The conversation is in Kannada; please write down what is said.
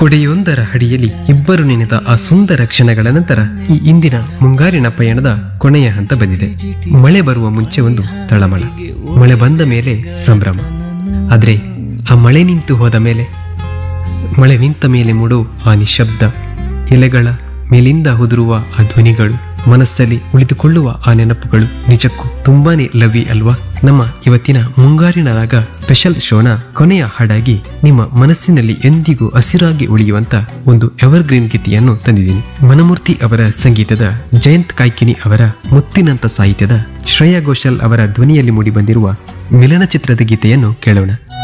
ಕೊಡೆಯೊಂದರ ಅಡಿಯಲ್ಲಿ ಇಬ್ಬರು ನೆನೆದ ಆ ಸುಂದರ ಕ್ಷಣಗಳ ನಂತರ ಈ ಇಂದಿನ ಮುಂಗಾರಿನ ಪಯಣದ ಕೊನೆಯ ಹಂತ ಬಂದಿದೆ ಮಳೆ ಬರುವ ಮುಂಚೆ ಒಂದು ತಳಮಳ ಮಳೆ ಬಂದ ಮೇಲೆ ಸಂಭ್ರಮ ಆದ್ರೆ ಆ ಮಳೆ ನಿಂತು ಹೋದ ಮೇಲೆ ಮಳೆ ನಿಂತ ಮೇಲೆ ಮೂಡೋ ಆ ನಿಶಬ್ದ ಎಲೆಗಳ ಮೇಲಿಂದ ಉದುರುವ ಆ ಧ್ವನಿಗಳು ಮನಸ್ಸಲ್ಲಿ ಉಳಿದುಕೊಳ್ಳುವ ಆ ನೆನಪುಗಳು ನಿಜಕ್ಕೂ ತುಂಬಾನೇ ಲವಿ ಅಲ್ವಾ ನಮ್ಮ ಇವತ್ತಿನ ಮುಂಗಾರಿನ ರಾಗ ಸ್ಪೆಷಲ್ ಶೋನ ಕೊನೆಯ ಹಾಡಾಗಿ ನಿಮ್ಮ ಮನಸ್ಸಿನಲ್ಲಿ ಎಂದಿಗೂ ಹಸಿರಾಗಿ ಉಳಿಯುವಂತ ಒಂದು ಎವರ್ಗ್ರೀನ್ ಗೀತೆಯನ್ನು ತಂದಿದ್ದೀನಿ ಮನಮೂರ್ತಿ ಅವರ ಸಂಗೀತದ ಜಯಂತ್ ಕಾಯ್ಕಿನಿ ಅವರ ಮುತ್ತಿನಂತ ಸಾಹಿತ್ಯದ ಶ್ರೇಯಾ ಘೋಷಾಲ್ ಅವರ ಧ್ವನಿಯಲ್ಲಿ ಮೂಡಿಬಂದಿರುವ ಮಿಲನ ಚಿತ್ರದ ಗೀತೆಯನ್ನು ಕೇಳೋಣ